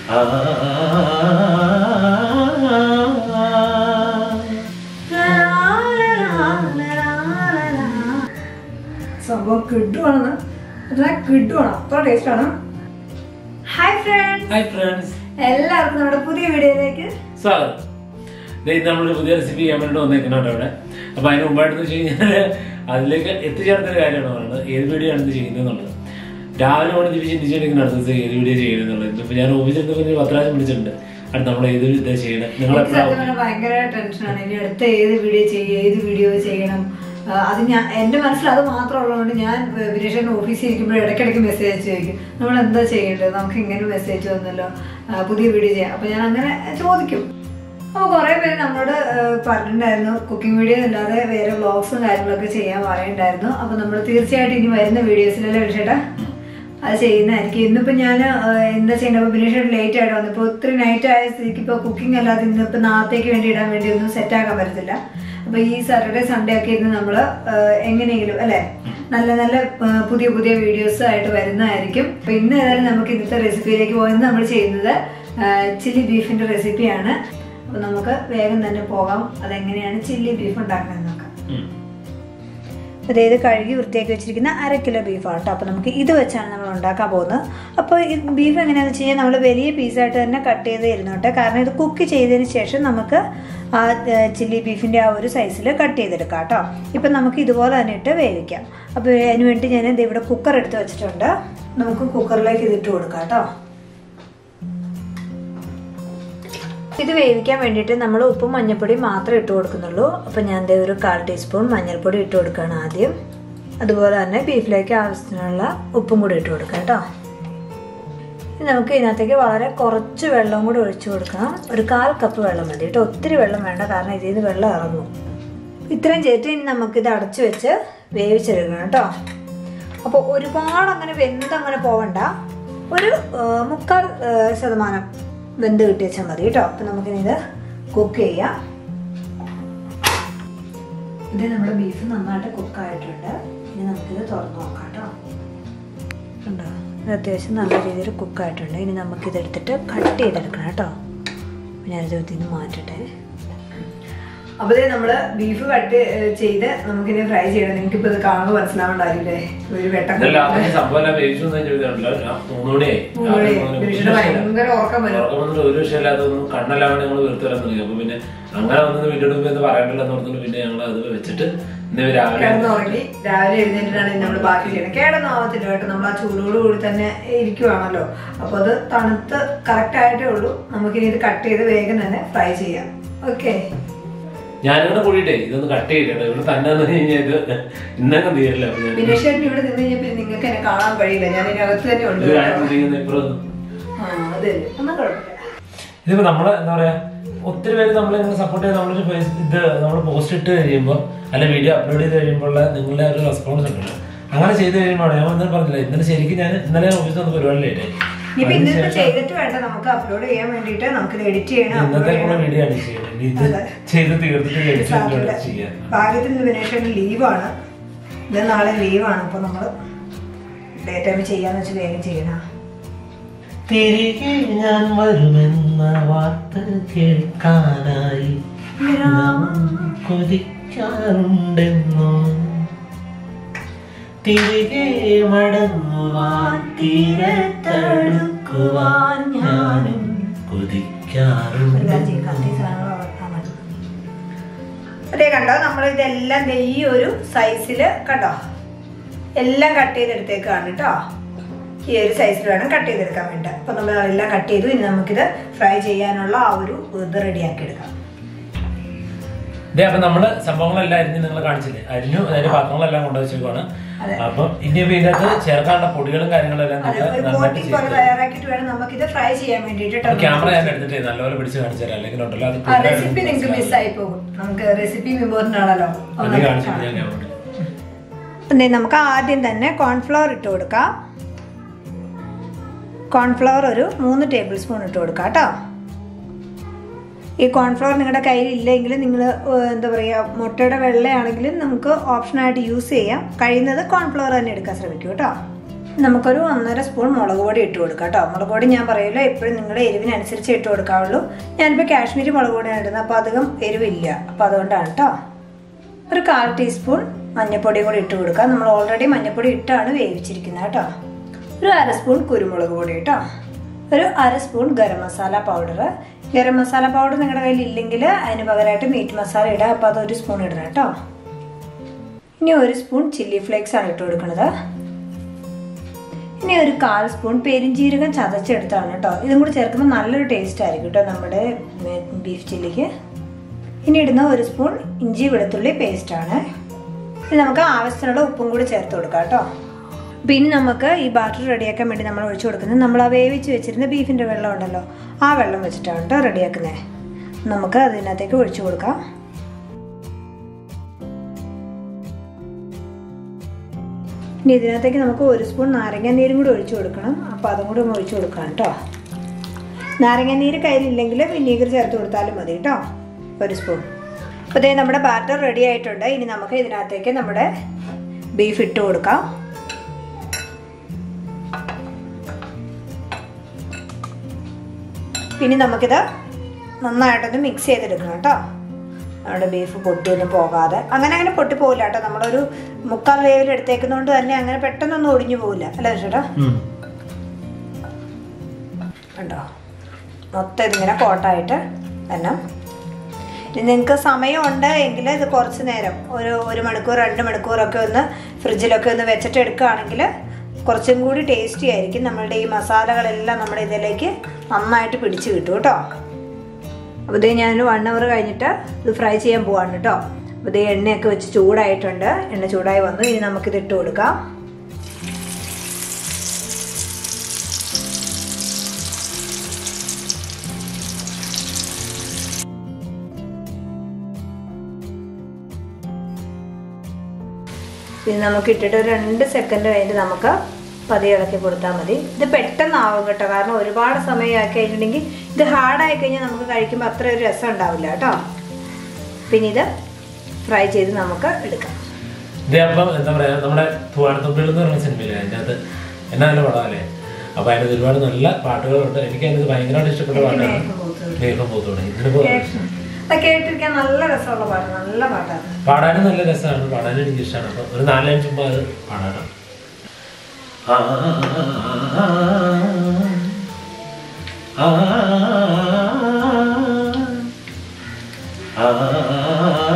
സംഭവം കിട്ടുവാണെന്ന് എന്നാൽ കിട്ടുവാണ് അത്ര ടേസ്റ്റ് ആണ് ഹായ് ഫ്രണ്ട്സ് ഹായ് ഫ്രണ്ട്സ് എല്ലാവർക്കും നമ്മുടെ പുതിയ വീഡിയോയിലേക്ക് സ്വാഗതം ദേ ഇന്ന് നമ്മളൊരു പുതിയ റെസിപ്പി ചെയ്യാൻ വേണ്ടി വന്നേക്കുന്നുണ്ട് അവിടെ അപ്പൊ അതിന് മുമ്പായിട്ട് വെച്ച് കഴിഞ്ഞാല് അതിലേക്ക് എത്തിച്ചേർന്ന ഒരു കാര്യമാണ് പറയുന്നത് ഏത് വീഡിയോ ആണ് ഇത് ചെയ്യുന്നത് എന്നുള്ളത് രാവിലെ കൊണ്ട് തിരിച്ച് ചിന്തിച്ചിരിക്കുന്ന അടുത്തത് ഏത് വീഡിയോ ചെയ്യുന്നത് എന്നുള്ളത് ഇപ്പൊ ഞാൻ ഓഫീസിൽ നിന്ന് പത്രാശം വിളിച്ചിട്ടുണ്ട് അടുത്ത് നമ്മൾ ഏത് ഇതാ ചെയ്യണം നിങ്ങൾ എനിക്ക് സത്യം എപ്പോഴാണ് പറഞ്ഞാൽ ഭയങ്കര ടെൻഷനാണ് ഇനി അടുത്ത ഏത് വീഡിയോ ചെയ്യും ഏത് വീഡിയോ ചെയ്യണം ആ, അത് ഞാൻ എന്റെ മനസ്സിൽ അത് മാത്രം ഉള്ളതുകൊണ്ട് ഞാൻ വിനേഷന്റെ ഓഫീസിൽ ഇരിക്കുമ്പോൾ ഇടയ്ക്കിടയ്ക്ക് മെസ്സേജ് അയച്ചു ചോദിക്കും നമ്മൾ എന്താ ചെയ്യേണ്ടത് നമുക്ക് ഇങ്ങനെ മെസ്സേജ് വന്നല്ലോ ആ, പുതിയ വീഡിയോ ചെയ്യാം അപ്പൊ ഞാൻ അങ്ങനെ ചോദിക്കും അപ്പോൾ കുറേ പേര് നമ്മളോട് ആ, പറഞ്ഞിട്ടുണ്ടായിരുന്നു കുക്കിംഗ് വീഡിയോ അല്ലാതെ വേറെ വ്ളോഗ്സും കാര്യങ്ങളൊക്കെ ചെയ്യാൻ പറയുന്നുണ്ടായിരുന്നു അപ്പോൾ നമ്മൾ തീർച്ചയായിട്ടും ഇനി വരുന്ന വീഡിയോസിലെല്ലാം വിളിച്ചേട്ടാ അത് ചെയ്യുന്നതായിരിക്കും ഇന്നിപ്പോൾ ഞാൻ എന്താ ചെയ്യേണ്ടത് അപ്പോൾ ബിനീഷ് ലേറ്റ് ആയിട്ട് വന്നു ഇപ്പോൾ ഒത്തിരി നൈറ്റ് ആയ സ്ഥിതിക്ക് ഇപ്പോൾ കുക്കിംഗ് അല്ലാതെ ഇന്നിപ്പോൾ നാളത്തേക്ക് വേണ്ടി ഇടാൻ വേണ്ടി ഒന്നും സെറ്റ് ആക്കാൻ പറ്റത്തില്ല അപ്പോൾ ഈ സാറ്റർഡേ സൺഡേ ഒക്കെ ഇന്ന് നമ്മൾ എങ്ങനെയെങ്കിലും അല്ലേ നല്ല നല്ല ആ, പുതിയ പുതിയ വീഡിയോസ് ആയിട്ട് വരുന്നതായിരിക്കും അപ്പോൾ ഇന്ന് ഏതായാലും നമുക്ക് ഇന്നത്തെ റെസിപ്പിയിലേക്ക് പോകുന്നത് നമ്മൾ ചെയ്യുന്നത് ചില്ലി ബീഫിൻ്റെ റെസിപ്പിയാണ് അപ്പോൾ നമുക്ക് വേഗം തന്നെ പോകാം അതെങ്ങനെയാണ് ചില്ലി ബീഫ് ഉണ്ടാക്കുന്നത് നോക്കാം അതായത് കഴുകി വൃത്തിയാക്കി വെച്ചിരിക്കുന്ന അര കിലോ ബീഫാണ് കേട്ടോ അപ്പോൾ നമുക്ക് ഇത് വെച്ചാണ് നമ്മൾ ഉണ്ടാക്കാൻ പോകുന്നത് അപ്പോൾ ഈ ബീഫ് എങ്ങനെയാണെന്ന് വെച്ച് കഴിഞ്ഞാൽ നമ്മൾ വലിയ പീസായിട്ട് തന്നെ കട്ട് ചെയ്ത് തരുന്നുണ്ട് കാരണം ഇത് കുക്ക് ചെയ്തതിന് ശേഷം നമുക്ക് ആ ചില്ലി ബീഫിൻ്റെ ആ ഒരു സൈസിൽ കട്ട് ചെയ്തെടുക്കാം കേട്ടോ ഇപ്പം നമുക്ക് ഇതുപോലെ തന്നെ ഇട്ട് വേവിക്കാം അപ്പോൾ അതിന് വേണ്ടി ഞാൻ ഇത് ഇവിടെ കുക്കർ എടുത്ത് വെച്ചിട്ടുണ്ട് നമുക്ക് കുക്കറിലേക്ക് ഇതിട്ട് കൊടുക്കാം കേട്ടോ ഇത് വേവിക്കാൻ വേണ്ടിയിട്ട് നമ്മൾ ഉപ്പും മഞ്ഞൾപ്പൊടിയും മാത്രമേ ഇട്ട് കൊടുക്കുന്നുള്ളൂ അപ്പം ഞാൻ ദേ ഒരു കാൽ ടീസ്പൂൺ മഞ്ഞൾപ്പൊടി ഇട്ട് കൊടുക്കുകയാണ് ആദ്യം അതുപോലെ തന്നെ ബീഫിലേക്ക് ആവശ്യത്തിനുള്ള ഉപ്പും കൂടി ഇട്ട് കൊടുക്കാം കേട്ടോ ഇനി നമുക്ക് ഇതിനകത്തേക്ക് വളരെ കുറച്ച് വെള്ളം കൂടി ഒഴിച്ചു കൊടുക്കണം ഒരു കാൽ കപ്പ് വെള്ളം മതി കേട്ടോ ഒത്തിരി വെള്ളം വേണ്ട കാരണം ഇതിൽ നിന്ന് വെള്ളം ഇറങ്ങും ഇത്രയും ചേർത്ത് ഇനി നമുക്കിത് അടച്ചു വെച്ച് വേവിച്ചെടുക്കണം കേട്ടോ അപ്പോൾ ഒരുപാട് അങ്ങനെ വെന്ത് അങ്ങനെ പോവണ്ട ഒരു ആ, മുക്കാൽ ആ, ശതമാനം വെന്ത് കിട്ടി വെച്ചാൽ മതി കേട്ടോ അപ്പം നമുക്കിനി ഇത് കുക്ക് ചെയ്യാം ഇത് നമ്മുടെ ബീഫ് നന്നായിട്ട് കുക്കായിട്ടുണ്ട് ഇനി നമുക്കിത് തുറന്ന് നോക്കാം കേട്ടോ ഉണ്ടോ ഇത് അത്യാവശ്യം നല്ല രീതിയിൽ കുക്കായിട്ടുണ്ട് ഇനി നമുക്കിത് എടുത്തിട്ട് കട്ട് ചെയ്തെടുക്കണം കേട്ടോ ഞാനിത് ഇതിൽ നിന്ന് മാറ്റട്ടെ അപ്പോൾ നമ്മൾ ബീഫ് കട്ട് ചെയ്ത് നമുക്കിനി ഫ്രൈ ചെയ്യണം നിങ്ങൾക്ക് ഇപ്പോൾ ഇത് കാണുമ്പോൾ മനസ്സിലാവണ്ടാവില്ലേ ഒരു വെട്ടം ഇതല്ല അതൊക്കെ സംഭവം എല്ലാം വേവിച്ചു എന്ന് ചോദിച്ചിട്ടുണ്ടല്ലോ ഞാൻ മൂന്ന് മണിയായി മൂന്ന് മണി. ബിനീഷിന് ഭയങ്കര ഉറക്കം വരും. ഉറക്കം വന്നിട്ട് ഒരു വിഷയമില്ലാത്തൊന്നും കണ്ണെല്ലാം ഞങ്ങൾ വീർത്ത് വരാൻ തുടങ്ങി അപ്പൊ പിന്നെ അങ്ങനെ വന്നത് വീട്ടിൽ എന്ന് പറയണ്ടല്ലോ എന്ന് പറഞ്ഞിട്ട് പിന്നെ ഞങ്ങൾ അത് വെച്ചിട്ട് ഇന്ന് രാവിലെ കിടന്നുറങ്ങി രാവിലെ എഴുന്നേറ്റിട്ടാണ് നമ്മൾ ബാക്കി ചെയ്യുന്നത് കേടൊന്നും ആവത്തില്ല കേട്ടോ നമ്മൾ ആ ചൂടോട് കൂടി തന്നെ ഇരിക്കുവാണല്ലോ അപ്പോൾ അത് തണുത്ത് കറക്റ്റ് ആയിട്ടേ ഉള്ളൂ നമുക്കിനി ഇത് കട്ട് ചെയ്ത് വേഗം തന്നെ ഫ്രൈ ചെയ്യാം ഓക്കെ ഞാനിവിടെ കൂടിയിട്ടേ ഇതൊന്ന് കട്ട് ചെയ്തിട്ട് ഇവിടെ തന്നെ വന്നു കഴിഞ്ഞാൽ ഇത് ഇന്നങ്ങ് തീരില്ല അപ്പൊ ഞാൻ ബിനേഷ് ചേട്ടൻ ഇവിടെ നിന്ന് കഴിഞ്ഞപ്പോൾ നിങ്ങൾക്ക് എന്നെ കാണാൻ കഴിയില്ല ഞാൻ ഇതിനകത്ത് തന്നെ ഉണ്ട് ഇത് കേട്ടോ. കാണിച്ചിരിക്കുന്ന ഇപ്പുറം ഒന്ന്. ആ അതെ ഒന്നും കുഴപ്പമില്ല ഇതിപ്പോ നമ്മള് എന്താ പറയാ ഒത്തിരി പേര് നമ്മളെ സപ്പോർട്ട് ചെയ്ത് നമ്മളൊരു ഫേസ് ഇത് നമ്മൾ പോസ്റ്റ് ഇട്ട് കഴിയുമ്പോൾ അല്ല വീഡിയോ അപ്ലോഡ് ചെയ്ത് കഴിയുമ്പോൾ നിങ്ങളുടെ ആ ഒരു റെസ്പോൺസ് ഉണ്ടല്ലോ അങ്ങനെ ചെയ്ത് കഴിയുമ്പോൾ ഞാൻ ഇന്നലെ പറഞ്ഞില്ല ഇന്നലെ ശരിക്കും ഞാൻ ഇന്നലെ ഓഫീസിൽ വന്ന് പരിപാടി ലേറ്റ് ആയി ഇനിയിപ്പോ ഇന്നിപ്പോ ചെയ്തിട്ട് വേണ്ട നമുക്ക് അപ്ലോഡ് ചെയ്യാൻ വേണ്ടിയിട്ട് നമുക്ക് എഡിറ്റ് ചെയ്യണം upload ഇന്നത്തേക്കുള്ള ചെയ്യണം. വീഡിയോ ആണ് ചെയ്യുന്നത് ഇനി ഇത് അതെ. ചെയ്ത് തീർത്തിട്ട് edit സാറ്റർഡേ. ചെയ്തിട്ട് ചെയ്യാം ഭാഗ്യത്തിന് ഇന്ന് വിനേഷന് ലീവാണ് ഇത് നാളെ ലീവാണ് അപ്പൊ നമ്മള് ഡേ ടൈം ചെയ്യാന്ന് വെച്ച് വേഗം ചെയ്യണം തിരികെ ഞാൻ വരുമെന്ന വാർത്ത കേൾക്കാനായി കൊതിക്കാറുണ്ടെന്നോ തിരികെ മടങ്ങുവാൻ തീരത്തടുക്കുവാൻ ഞാനും കൊതിക്കാറുണ്ട് അതെ കണ്ടോ നമ്മൾ ഇതെല്ലാം ദേ ഈ ഒരു സൈസില് കണ്ടോ എല്ലാം കട്ട് ചെയ്തെടുത്തേക്കാണ് കേട്ടോ ഈ ഒരു സൈസിൽ വേണം കട്ട് ചെയ്തെടുക്കാൻ വേണ്ടി അപ്പൊ നമ്മൾ എല്ലാം കട്ട് ചെയ്തു ഇനി നമുക്കിത് ഫ്രൈ ചെയ്യാനുള്ള ആ ഒരു ഇത് റെഡിയാക്കി എടുക്കാം ഇതേ അപ്പൊ നമ്മള് സംഭവങ്ങളെല്ലാം അരിഞ്ഞ് നിങ്ങൾ കാണിച്ചില്ലേ അരിഞ്ഞു അതിന്റെ പാത്രങ്ങളെല്ലാം കൊണ്ടുവച്ചേക്കുവാണ് അതെ. അപ്പൊ ഇനി ഇപ്പൊ ഇതിനകത്ത് ചേർക്കാനുള്ള പൊടികളും കാര്യങ്ങളെല്ലാം അതെ നിങ്ങൾ ഒരു നന്നായിട്ട് കോട്ടിംഗ് പോലെ ചെയ്ത് തയ്യാറാക്കിയിട്ട് വേണം നമുക്കിത് ഫ്രൈ ചെയ്യാൻ വേണ്ടിയിട്ട് ക്യാമറ ഞാൻ എടുത്തിട്ട് നല്ലപോലെ പിടിച്ച് കാണിച്ചു തരാം അല്ലെങ്കിൽ ഉണ്ടല്ലോ അത് ആ റെസിപ്പി നിങ്ങൾക്ക് മിസ്സായി പോകും നമുക്ക് റെസിപ്പി ഇമ്പോർട്ടൻ്റ് ആണല്ലോ അത് കാണിച്ചിട്ട് ഞാൻ ക്യാമറ പിന്നെ നമുക്ക് ആദ്യം തന്നെ കോൺഫ്ലവർ ഇട്ട് കൊടുക്കാം കോൺഫ്ലവർ ഒരു മൂന്ന് ടേബിൾ സ്പൂൺ ഇട്ട് കൊടുക്കാം കേട്ടോ ഈ കോൺഫ്ലവർ നിങ്ങളുടെ കയ്യിൽ ഇല്ലെങ്കിൽ നിങ്ങൾ എന്താ പറയുക മുട്ടയുടെ വെള്ളയാണെങ്കിലും നമുക്ക് ഓപ്ഷനായിട്ട് യൂസ് ചെയ്യാം കഴിയുന്നത് കോൺഫ്ലവർ തന്നെ എടുക്കാൻ ശ്രമിക്കും കേട്ടോ നമുക്കൊരു ഒന്നര സ്പൂൺ മുളക് പൊടി ഇട്ട് കൊടുക്കാം കേട്ടോ മുളക് പൊടി ഞാൻ പറയില്ല എപ്പോഴും നിങ്ങളുടെ എരിവിനനുസരിച്ച് ഇട്ട് കൊടുക്കാവുള്ളൂ ഞാനിപ്പോൾ കാശ്മീരി മുളക് പൊടിയാണ് ഇടുന്നത് അപ്പോൾ അധികം എരിവില്ല അപ്പോൾ അതുകൊണ്ടാണ് കേട്ടോ ഒരു കാൽ ടീസ്പൂൺ മഞ്ഞൾപ്പൊടിയും കൂടി ഇട്ട് കൊടുക്കാം നമ്മൾ ഓൾറെഡി മഞ്ഞൾപ്പൊടി ഇട്ടാണ് വേവിച്ചിരിക്കുന്നത് കേട്ടോ ഒരു അര സ്പൂൺ കുരുമുളക് പൊടി കേട്ടോ ഒരു അര spoon garam masala powder garam masala powder നിങ്ങളുടെ കയ്യിൽ ഇല്ലെങ്കിൽ അതിന് പകരമായിട്ട് മീറ്റ് മസാല ഇടാം അപ്പോൾ അതൊരു സ്പൂൺ ഇടണം കേട്ടോ ഇനി ഒരു സ്പൂൺ ചില്ലി ഫ്ലേക്സ് ആണ് ഇട്ട് കൊടുക്കുന്നത് ഇനി ഒരു കാൽ സ്പൂൺ പെരിഞ്ജീരകം ചതച്ചെടുത്താണ് കേട്ടോ ഇതും കൂടി ചേർക്കുമ്പോൾ നല്ലൊരു ടേസ്റ്റ് ആയിരിക്കും കേട്ടോ നമ്മുടെ ബീഫ് ചില്ലിക്ക് ഇനി ഇടുന്ന ഒരു സ്പൂൺ ഇഞ്ചി വെളുത്തുള്ളി പേസ്റ്റ് ആണ് ഇനി നമുക്ക് ആവശ്യത്തിനുള്ള ഉപ്പും കൂടി ചേർത്ത് കൊടുക്കാം കേട്ടോ പിന്നെ നമുക്ക് ഈ ബാറ്റർ റെഡിയാക്കാൻ വേണ്ടി നമ്മൾ ഒഴിച്ചു കൊടുക്കുന്നത് നമ്മൾ ആ വേവിച്ച് വെച്ചിരുന്ന ബീഫിൻ്റെ വെള്ളം ഉണ്ടല്ലോ ആ വെള്ളം വെച്ചിട്ടാണ് കേട്ടോ റെഡിയാക്കുന്നത് നമുക്ക് അതിനകത്തേക്ക് ഒഴിച്ചു കൊടുക്കാം ഇനി ഇതിനകത്തേക്ക് നമുക്ക് ഒരു സ്പൂൺ നാരങ്ങ നീരും കൂടി ഒഴിച്ചു കൊടുക്കണം അപ്പോൾ അതും കൂടി ഒന്ന് ഒഴിച്ചു കൊടുക്കാം കേട്ടോ നാരങ്ങ നീര് കയ്യിലില്ലെങ്കിൽ വിനീഗർ ചേർത്ത് കൊടുത്താലും മതി കേട്ടോ ഒരു സ്പൂൺ അപ്പോൾ ഇതേ നമ്മുടെ ബാറ്റർ റെഡി ആയിട്ടുണ്ട് ഇനി നമുക്ക് ഇതിനകത്തേക്ക് നമ്മുടെ ബീഫ് ഇട്ട് കൊടുക്കാം ഇനി നമുക്കിത് നന്നായിട്ടൊന്ന് മിക്സ് ചെയ്തെടുക്കണം കേട്ടോ നമ്മുടെ ബീഫ് പൊട്ടിയൊന്നും പോകാതെ അങ്ങനെ അങ്ങനെ പൊട്ടി പോകില്ല കേട്ടോ നമ്മളൊരു മുക്കാൽ വേവിൽ എടുത്തേക്കുന്നതുകൊണ്ട് തന്നെ അങ്ങനെ പെട്ടെന്നൊന്നും ഒടിഞ്ഞു പോകില്ല അല്ലേ ചേട്ടാ ഉണ്ടോ മൊത്തം ഇതിങ്ങനെ കോട്ടായിട്ട് തന്നെ ഇനി നിങ്ങൾക്ക് സമയമുണ്ട് എങ്കിൽ ഇത് കുറച്ച് നേരം ഒരു ഒരു മണിക്കൂർ രണ്ട് മണിക്കൂറൊക്കെ ഒന്ന് ഫ്രിഡ്ജിലൊക്കെ ഒന്ന് വെച്ചിട്ട് എടുക്കുകയാണെങ്കിൽ കുറച്ചും കൂടി ടേസ്റ്റി ആയിരിക്കും നമ്മളുടെ ഈ മസാലകളെല്ലാം നമ്മുടെ ഇതിലേക്ക് നന്നായിട്ട് പിടിച്ച് കിട്ടും കേട്ടോ അപ്പോൾ ഇതേ ഞാൻ വൺ അവർ കഴിഞ്ഞിട്ട് ഇത് ഫ്രൈ ചെയ്യാൻ പോവാണ് കേട്ടോ അപ്പോൾ ഇതേ എണ്ണയൊക്കെ വെച്ച് ചൂടായിട്ടുണ്ട് എണ്ണ ചൂടായി വന്നു ഇനി നമുക്കിത് ഇട്ട് കൊടുക്കാം ഇത് നമുക്ക് ഇട്ടിട്ട് ഒരു രണ്ട് സെക്കൻഡ് കഴിഞ്ഞിട്ട് നമുക്ക് പതിയെ ഇളക്കി കൊടുത്താൽ മതി ഇത് പെട്ടെന്നാവും കേട്ടോ കാരണം ഒരുപാട് സമയമാക്കി കഴിഞ്ഞിട്ടുണ്ടെങ്കിൽ ഇത് ഹാർഡായി കഴിഞ്ഞാൽ നമുക്ക് കഴിക്കുമ്പോൾ അത്ര ഒരു രസം ഉണ്ടാവില്ല കേട്ടോ പിന്നെ ഇത് ഫ്രൈ ചെയ്ത് നമുക്ക് എടുക്കാം ഇത് അപ്പം എന്താ പറയാ നമ്മുടെ തുവാടത്തുമ്പിൾ എന്ന് പറഞ്ഞ സിനിമയില്ലേ അതിനകത്ത് എന്നാ നല്ല പടമല്ലേ അപ്പൊ അതിനകത്ത് ഒരുപാട് നല്ല പാട്ടുകളുണ്ട് എനിക്ക് അതിനകത്ത് ഭയങ്കരമായിട്ട് ഇഷ്ടപ്പെട്ട പാട്ടാണ് മേഘം പൂത്തുവീഴും. മേഘം പൂത്തോണി ഇതിനിപ്പോ അത് കേട്ടിരിക്കാൻ നല്ല രസമുള്ള പാട്ട് നല്ല പാട്ടാണ് പാടാനും നല്ല രസമാണ് പാടാനും എനിക്ക് ഇഷ്ടമാണ് അപ്പൊ ഒരു നാലഞ്ച് ചുമ്മാ അത് പാടാട്ടോ ആ, ആ, ആ,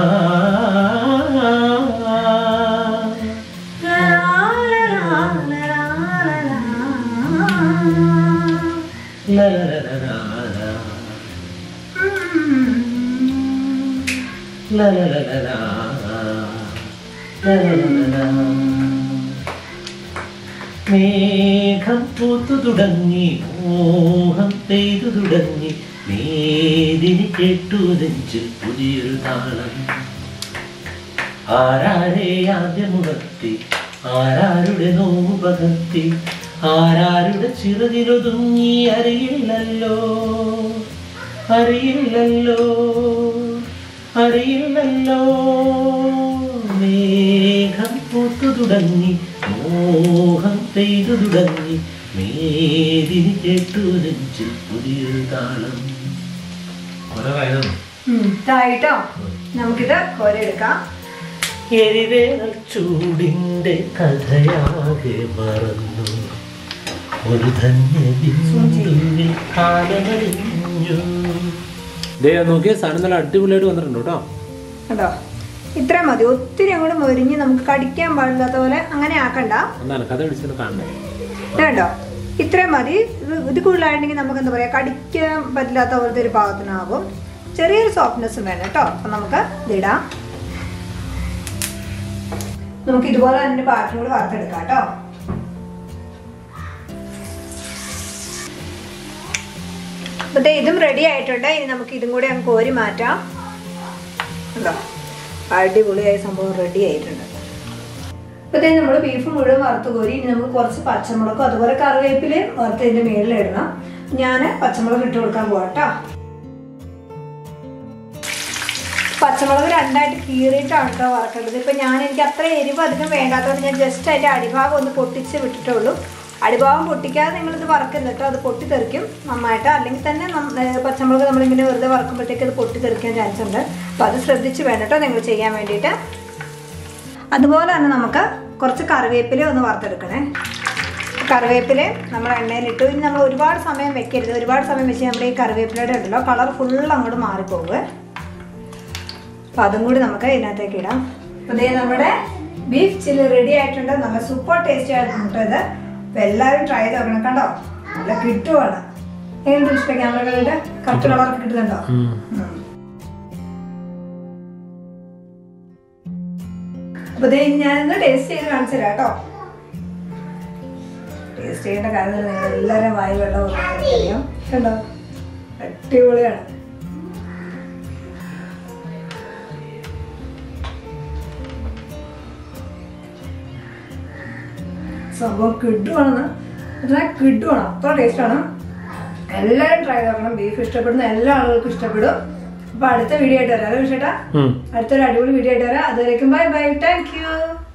ല, ല, ല, ല, ല, ല. La la la la la. La la la la la. മേഘം പൂത്തു തുടങ്ങി മോഹം പെയ്തു തുടങ്ങി മേദിനി കേട്ടു നെഞ്ചിൽ പുതിയൊരു താളം ആരാരെ ആദ്യമുണർത്തി ആരാരുടെ നോവ് പകർത്തി ആരാരുടെ ചിറകിലൊതുങ്ങി അറിയില്ലല്ലോ അറിയില്ലല്ലോ അറിയില്ലല്ലോ മേഘം പൂത്തു തുടങ്ങി മോഹം പെയ്തു തുടങ്ങി മേദിനി കേട്ടു നെഞ്ചിൽ പുതിയൊരു താളം കുറെ കാര്യം ഇതായിട്ടോ നമുക്കിത് കോരെടുക്കാം എരിവേനൽ ചൂടിന്റെ കഥയാകെ മറന്നു ഒരു ധന്യ ബിന്ദുവിൽ കാലമറിഞ്ഞു നോക്കിയ സാധനം നല്ല അടിപൊളിയായിട്ട് വന്നിട്ടുണ്ട് കേട്ടോ കേട്ടോ ഇത്രയും മതി ഒത്തിരി അങ്ങോട്ട് മൊരിഞ്ഞ് നമുക്ക് കടിക്കാൻ പാടില്ലാത്ത പോലെ അങ്ങനെ ആക്കണ്ട ഒന്നാണ് കഥ പിടിച്ചിട്ട് കാണണ്ടേ ഇത് കണ്ടോ ഇത്രയും മതി ഇത് ഇത് കൂടുതലായിട്ടുണ്ടെങ്കിൽ നമുക്ക് എന്താ പറയുക കടിക്കാൻ പറ്റില്ലാത്ത പോലത്തെ ഒരു പാകത്തിനാകും ചെറിയൊരു സോഫ്റ്റ്നെസ്സും വേണം കേട്ടോ അപ്പം നമുക്ക് ഇതിടാം നമുക്ക് ഇതുപോലെ തന്നെ ബാക്കി കൂടി വറുത്തെടുക്കാം കേട്ടോ അപ്പൊ ദേ ഇതും റെഡി ആയിട്ടുണ്ട് ഇനി നമുക്ക് ഇതും കൂടി അങ്ങ് കോരി മാറ്റാം ഉണ്ടോ അടിപൊളിയായ സംഭവം റെഡി ആയിട്ടുണ്ട് അപ്പൊ ഇതേ നമ്മൾ ബീഫ് മുഴുവൻ വറുത്ത് കോരി ഇനി നമുക്ക് കുറച്ച് പച്ചമുളകും അതുപോലെ കറിവേപ്പിലയും വറുത്ത് ഇതിന്റെ മേളിൽ ഇടണം ഞാൻ പച്ചമുളക് ഇട്ട് കൊടുക്കാൻ പോകട്ടോ പച്ച പച്ചമുളക് രണ്ടായിട്ട് കീറിയിട്ടാണ് കേട്ടോ വറക്കേണ്ടത് ഇപ്പം ഞാൻ എനിക്ക് അത്ര എരിവ് അധികം വേണ്ടാത്തതുകൊണ്ട് ഞാൻ ജസ്റ്റ് അതിൻ്റെ അടിഭാഗം ഒന്ന് പൊട്ടിച്ച് വിട്ടിട്ടുള്ളൂ അടിഭാഗം പൊട്ടിക്കാതെ നിങ്ങളിത് വറക്കരുത് കേട്ടോ അത് പൊട്ടിത്തെറിക്കും നന്നായിട്ട് അല്ലെങ്കിൽ തന്നെ നം- ഏ, പച്ചമുളക് നമ്മളിങ്ങനെ വെറുതെ വറക്കുമ്പോഴത്തേക്ക് അത് പൊട്ടിത്തെറിക്കാൻ ചാൻസ് ഉണ്ട് അപ്പോൾ അത് ശ്രദ്ധിച്ച് വേണം കേട്ടോ നിങ്ങൾ ചെയ്യാൻ വേണ്ടിയിട്ട് അതുപോലെ തന്നെ നമുക്ക് കുറച്ച് കറിവേപ്പില ഒന്ന് വറുത്തെടുക്കണേ കറിവേപ്പില നമ്മൾ എണ്ണയിലിട്ടു ഇനി നമ്മൾ ഒരുപാട് സമയം വെക്കരുത് ഒരുപാട് സമയം വെച്ച് നമ്മുടെ ഈ കറിവേപ്പിലയുടെ ഉണ്ടല്ലോ കളർ ഫുൾ അങ്ങോട്ട് മാറിപ്പോകുക അപ്പം അതും കൂടി നമുക്ക് ഇതിനകത്തേക്ക് ഇടാം അപ്പോൾ ഇതേ നമ്മുടെ ബീഫ് ചില്ലി റെഡി ആയിട്ടുണ്ട് നല്ല സൂപ്പർ ടേസ്റ്റി ആയിട്ടുണ്ട് ഇത് അപ്പോൾ എല്ലാവരും ട്രൈ ചെയ്ത് നോക്കണം കണ്ടോ നല്ല കിട്ടുവാണ് എങ്ങനെയുണ്ട് ഇഷ്ടം ക്യാമറകളുടെ കറക്റ്റ് കളറൊക്കെ കിട്ടുന്നുണ്ടോ ഉം. അപ്പൊ ദേ ഞാനൊന്ന് ടേസ്റ്റ് ചെയ്ത് കാണിച്ചു തരാം കേട്ടോ ടേസ്റ്റ് ചെയ്യേണ്ട കാര്യം നിങ്ങൾ എല്ലാവരും വായി വെള്ളം ഊറുന്നത് എനിക്കറിയാം കണ്ടോ അടിപൊളിയാണ് സംഭവം കിട്ടുവാണെന്ന് എന്നാൽ കിട്ടുവാണ് അത്ര ടേസ്റ്റാണ് എല്ലാവരും ട്രൈ നോക്കണം ബീഫ് ഇഷ്ടപ്പെടുന്ന എല്ലാ ആളുകൾക്കും ഇഷ്ടപ്പെടും അപ്പൊ അടുത്ത വീഡിയോ ആയിട്ട് വരാം അല്ലേ വിഷേട്ടാ ഉം. അടുത്തൊരു അടിപൊളി വീഡിയോ ആയിട്ട് വരാം അതുവരേക്കും ബൈ ബൈ താങ്ക് യു